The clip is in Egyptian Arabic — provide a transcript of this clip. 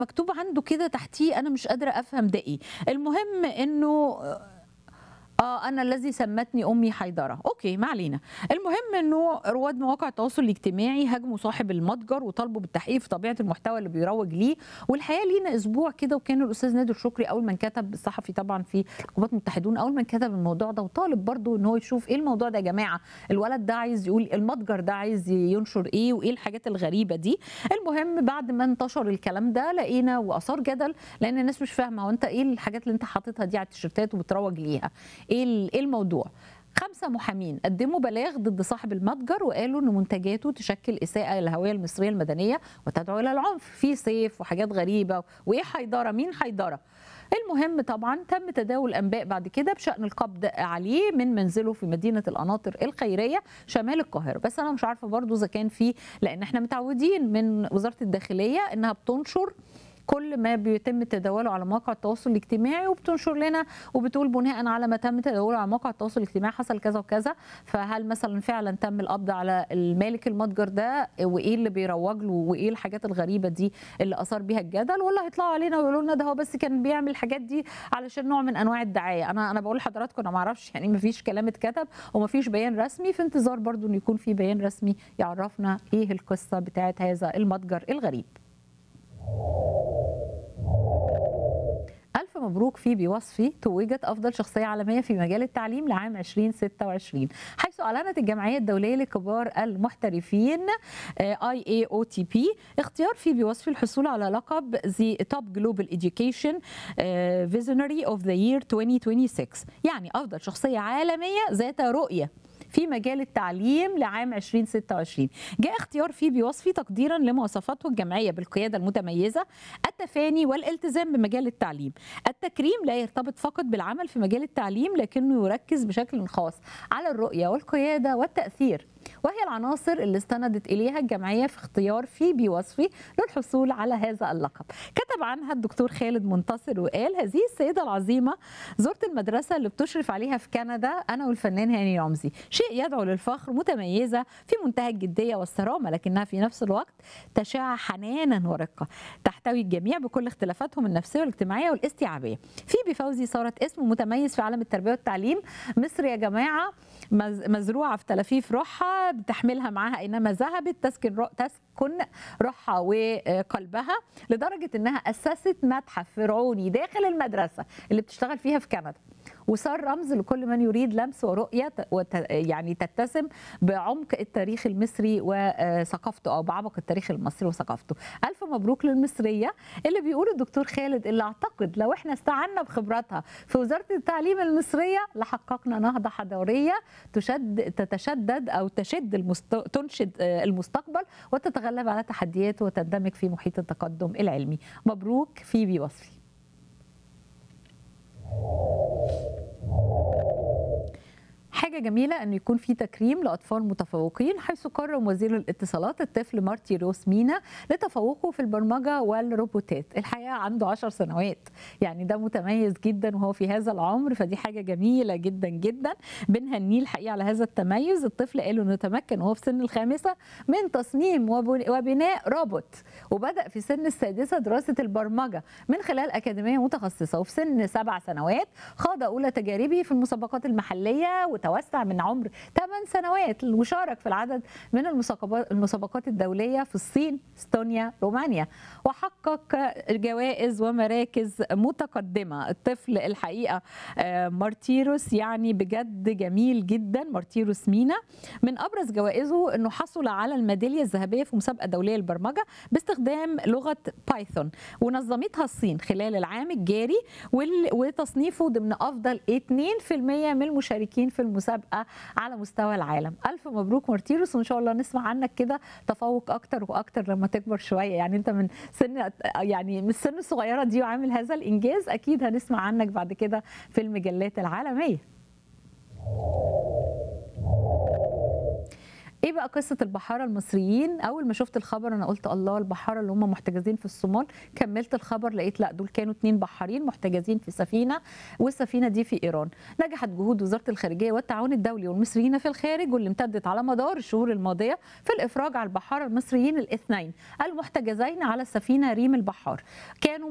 مكتوب عنده كده تحتيه انا مش قادره افهم ده ايه المهم انه اه انا الذي سمتني امي حيدره اوكي ما علينا المهم انه رواد مواقع التواصل الاجتماعي هاجموا صاحب المتجر وطالبوا بالتحقيق في طبيعه المحتوى اللي بيروج ليه والحقيقه لينا اسبوع كده وكان الاستاذ نادر شكري اول من كتب الصحفي طبعا في القوات المتحدون اول من كتب الموضوع ده وطالب برضو ان هو يشوف ايه الموضوع ده يا جماعه الولد ده عايز يقول المتجر ده عايز ينشر ايه وايه الحاجات الغريبه دي المهم بعد ما انتشر الكلام ده لقينا واثار جدل لان الناس مش فاهمه هو انت ايه الحاجات اللي انت حاططها دي على التيشيرتات وبتروج ليها ايه ايه الموضوع خمسة محامين قدموا بلاغ ضد صاحب المتجر وقالوا ان منتجاته تشكل اساءة للهوية المصرية المدنية وتدعو الى العنف في سيف وحاجات غريبة وايه حيدرة مين حيدرة المهم طبعا تم تداول انباء بعد كده بشان القبض عليه من منزله في مدينه القناطر الخيريه شمال القاهره بس انا مش عارفه برضو اذا كان في لان احنا متعودين من وزاره الداخليه انها بتنشر كل ما بيتم تداوله على مواقع التواصل الاجتماعي وبتنشر لنا وبتقول بناء على ما تم تداوله على مواقع التواصل الاجتماعي حصل كذا وكذا فهل مثلا فعلا تم القبض على المالك المتجر ده وايه اللي بيروج له وايه الحاجات الغريبه دي اللي اثار بيها الجدل ولا هيطلعوا علينا ويقولوا لنا ده هو بس كان بيعمل الحاجات دي علشان نوع من انواع الدعايه انا انا بقول لحضراتكم انا ما اعرفش يعني ما فيش كلام اتكتب وما فيش بيان رسمي في انتظار برضو ان يكون في بيان رسمي يعرفنا ايه القصه بتاعت هذا المتجر الغريب ألف مبروك في بوصفي توجت أفضل شخصية عالمية في مجال التعليم لعام 2026 حيث أعلنت الجمعية الدولية لكبار المحترفين اي اي او تي بي اختيار في بوصفي الحصول على لقب زي توب جلوبال اديوكيشن فيزيونري اوف ذا يير 2026 يعني أفضل شخصية عالمية ذات رؤية في مجال التعليم لعام 2026 جاء اختيار فيه بوصفي تقديرا لمواصفاته الجمعية بالقيادة المتميزة التفاني والالتزام بمجال التعليم التكريم لا يرتبط فقط بالعمل في مجال التعليم لكنه يركز بشكل خاص على الرؤية والقيادة والتأثير وهي العناصر اللي استندت اليها الجمعيه في اختيار في بوصفي للحصول على هذا اللقب. كتب عنها الدكتور خالد منتصر وقال هذه السيده العظيمه زرت المدرسه اللي بتشرف عليها في كندا انا والفنان هاني رمزي، شيء يدعو للفخر متميزه في منتهى الجديه والصرامه لكنها في نفس الوقت تشع حنانا ورقه، تحتوي الجميع بكل اختلافاتهم النفسيه والاجتماعيه والاستيعابيه. في بفوزي صارت اسم متميز في عالم التربيه والتعليم، مصر يا جماعه مزروعه في تلافيف روحها بتحملها معاها اينما ذهبت تسكن رو... تسكن روحها وقلبها لدرجه انها اسست متحف فرعوني داخل المدرسه اللي بتشتغل فيها في كندا وصار رمز لكل من يريد لمس ورؤيه وت... يعني تتسم بعمق التاريخ المصري وثقافته او بعمق التاريخ المصري وثقافته. الف مبروك للمصريه اللي بيقول الدكتور خالد اللي اعتقد لو احنا استعنا بخبراتها في وزاره التعليم المصريه لحققنا نهضه حضاريه تشد تتشدد او تشد المست... تنشد المستقبل وتتغلب على تحدياته وتندمج في محيط التقدم العلمي. مبروك فيبي وصفي. حاجه جميله ان يكون في تكريم لاطفال متفوقين حيث كرم وزير الاتصالات الطفل مارتي روس مينا لتفوقه في البرمجه والروبوتات الحقيقه عنده 10 سنوات يعني ده متميز جدا وهو في هذا العمر فدي حاجه جميله جدا جدا بنهنيه الحقيقه على هذا التميز الطفل قال انه تمكن وهو في سن الخامسه من تصميم وبناء روبوت وبدا في سن السادسه دراسه البرمجه من خلال اكاديميه متخصصه وفي سن سبع سنوات خاض اولى تجاربه في المسابقات المحليه وتوسع من عمر 8 سنوات وشارك في العدد من المسابقات الدوليه في الصين، استونيا، رومانيا وحقق جوائز ومراكز متقدمه، الطفل الحقيقه مارتيروس يعني بجد جميل جدا مارتيروس مينا من ابرز جوائزه انه حصل على الميداليه الذهبيه في مسابقه دوليه للبرمجه باستخدام لغه بايثون ونظمتها الصين خلال العام الجاري وتصنيفه ضمن افضل 2% من المشاركين في المسابقه على مستوى العالم الف مبروك مارتيروس وان شاء الله نسمع عنك كده تفوق اكتر واكتر لما تكبر شويه يعني انت من سن يعني من السن الصغيره دي وعامل هذا الانجاز اكيد هنسمع عنك بعد كده في المجلات العالميه ايه بقى قصه البحاره المصريين اول ما شفت الخبر انا قلت الله البحاره اللي هم محتجزين في الصومال كملت الخبر لقيت لا دول كانوا اتنين بحارين محتجزين في سفينه والسفينه دي في ايران نجحت جهود وزاره الخارجيه والتعاون الدولي والمصريين في الخارج واللي امتدت على مدار الشهور الماضيه في الافراج على البحاره المصريين الاثنين المحتجزين على السفينه ريم البحار كانوا